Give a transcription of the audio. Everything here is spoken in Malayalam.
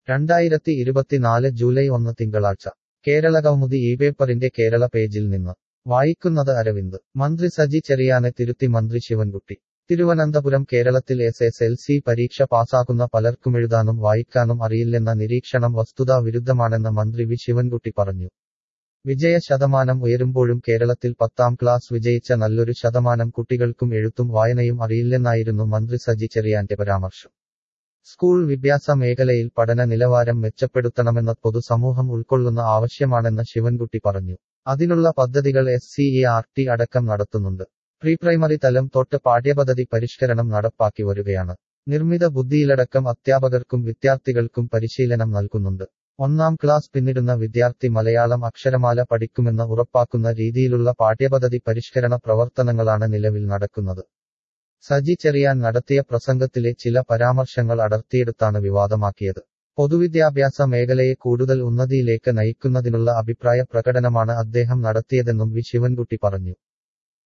രണ്ടായിരത്തി ഇരുപത്തിനാല് ജൂലൈ ഒന്ന് തിങ്കളാഴ്ച കേരളകൗമുദി ഈ പേപ്പറിന്റെ കേരള പേജിൽ നിന്ന് വായിക്കുന്നത് അരവിന്ദ് മന്ത്രി സജി ചെറിയാനെ തിരുത്തി മന്ത്രി ശിവൻകുട്ടി തിരുവനന്തപുരം കേരളത്തിൽ എസ് എസ് എൽ സി പരീക്ഷ പാസാക്കുന്ന പലർക്കും എഴുതാനും വായിക്കാനും അറിയില്ലെന്ന നിരീക്ഷണം വസ്തുതാ വിരുദ്ധമാണെന്ന് മന്ത്രി വി ശിവൻകുട്ടി പറഞ്ഞു വിജയ ശതമാനം ഉയരുമ്പോഴും കേരളത്തിൽ പത്താം ക്ലാസ് വിജയിച്ച നല്ലൊരു ശതമാനം കുട്ടികൾക്കും എഴുത്തും വായനയും അറിയില്ലെന്നായിരുന്നു മന്ത്രി സജി ചെറിയാന്റെ പരാമർശം സ്കൂൾ വിദ്യാഭ്യാസ മേഖലയിൽ പഠന നിലവാരം മെച്ചപ്പെടുത്തണമെന്ന പൊതുസമൂഹം ഉൾക്കൊള്ളുന്ന ആവശ്യമാണെന്ന് ശിവൻകുട്ടി പറഞ്ഞു അതിനുള്ള പദ്ധതികൾ S C E R T അടക്കം നടത്തുന്നുണ്ട് പ്രീ പ്രൈമറി തലം തൊട്ട് പാഠ്യപദ്ധതി പരിഷ്കരണം നടപ്പാക്കി വരികയാണ് നിർമ്മിത ബുദ്ധിയിലടക്കം അധ്യാപകർക്കും വിദ്യാർത്ഥികൾക്കും പരിശീലനം നൽകുന്നുണ്ട് ഒന്നാം ക്ലാസ് പിന്നിടുന്ന വിദ്യാർത്ഥി മലയാളം അക്ഷരമാല പഠിക്കുമെന്ന് ഉറപ്പാക്കുന്ന രീതിയിലുള്ള പാഠ്യപദ്ധതി പരിഷ്കരണ പ്രവർത്തനങ്ങളാണ് നിലവിൽ നടക്കുന്നത് സജി ചെറിയാൻ നടത്തിയ പ്രസംഗത്തിലെ ചില പരാമർശങ്ങൾ അടർത്തിയെടുത്താണ് വിവാദമാക്കിയത് പൊതുവിദ്യാഭ്യാസ മേഖലയെ കൂടുതൽ ഉന്നതിയിലേക്ക് നയിക്കുന്നതിനുള്ള അഭിപ്രായ പ്രകടനമാണ് അദ്ദേഹം നടത്തിയതെന്നും വി ശിവൻകുട്ടി പറഞ്ഞു